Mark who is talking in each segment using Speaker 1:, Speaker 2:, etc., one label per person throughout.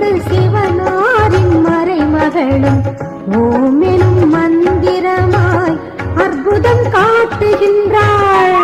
Speaker 1: மகிமையோடு சிவனாரின் மறைமகளும் ஓமெனும் மந்திரமாய் அற்புதம் காட்டுகின்றாள்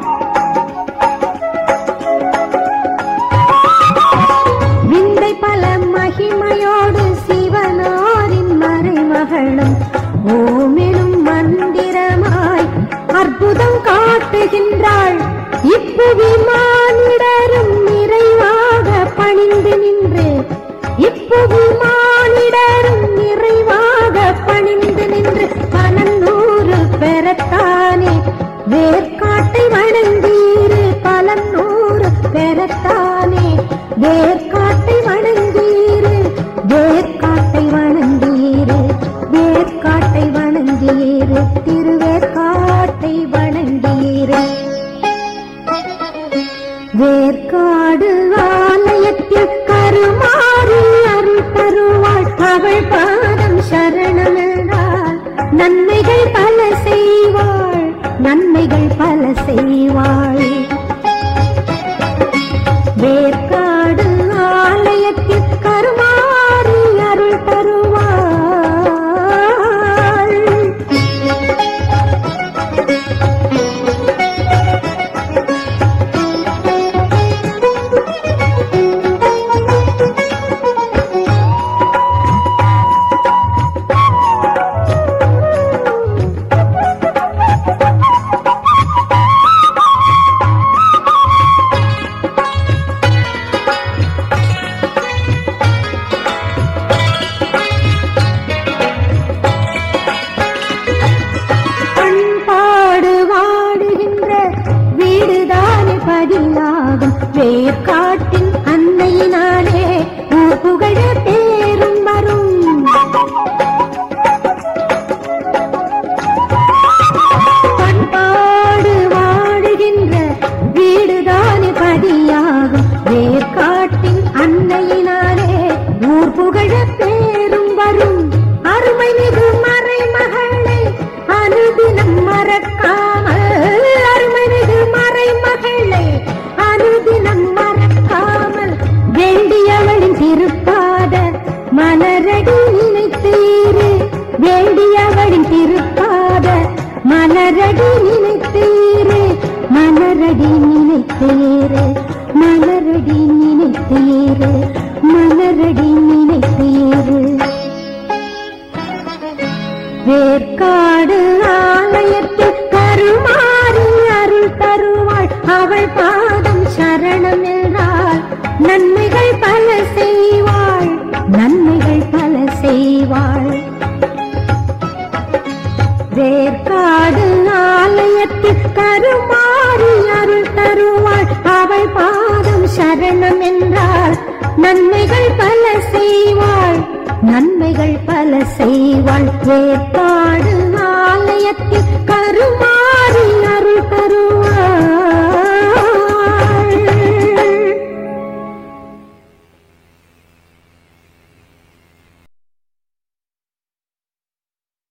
Speaker 1: விந்தை பல மகிமையோடு சிவனாரின் மறைமகளும் ஓமெனும் மந்திரமாய் அற்புதம் காட்டுகின்றாள் இப்புவி மானிடரும் நிறைவாக பணிந்து நின்று இப்புவி மானிடரும் நிறைவாக பணிந்து நின்று பலநூறு பெறத்தானே வேர்க்காட்டை வணங்கீரு பலநூறு பெறத்தானே வேர்க்காட்டை வணங்கீரு வேர்க்காட்டை வணங்கீரு வேர்க்காட்டை வணங்கீரு திருவேற்காட்டை வணங்கீரு வேர்க்காடு ஆலயத்தில் கருமாறி அருள் தருவாள் அவள் பாதம் சரணமென்றால் நன்மைகள் பல செய்வாள் நன்மைகள் பல செய்வாள் வேர்க்காடு ஆலயத்தில் கருமாறி அருள் தருவாள் பண்பாடு வாடுகின்ற வீடுதானே பதிலாகும் வேர்க்காட்டின் அன்னையினாலே ஊர் புகழ பேரும் வரும் பண்பாடு வாடுகின்ற வீடுதானே பதியாகும் வேர்க்காட்டின் அன்னையினாலே ஊர் புகழ பேரும் வரும் அருமை மிகு மறைமகளை அனுதினம் மறக்காமல் அருமை மிகு மறைமகளை அனுதினம் மறக்காமல் வேண்டியவளின் திருப்பாத மலரடி நினைத்தீரு வேண்டியவளின் திருப்பாத மலரடி நினைத்தீரு மலரடி நினைத்தீரு மலரடி நினைத்தீரு மலரடி நினைத்தீரு வேர்க்காடு ஆலயத்தில் கருமாறி அருள் தருவாள் அவள் பாதம் சரணம் என்றால் நன்மைகள் பல செய்வாள் நன்மைகள் பல செய்வாள் வேர்க்காடு ஆலயத்தில் கருமாறி அருள் தருவாள் அவள் பாதம் சரணம் என்றால் நன்மைகள் பல செய்வாள் நன்மைகள் பல செய்வாள் வேர்க்காடு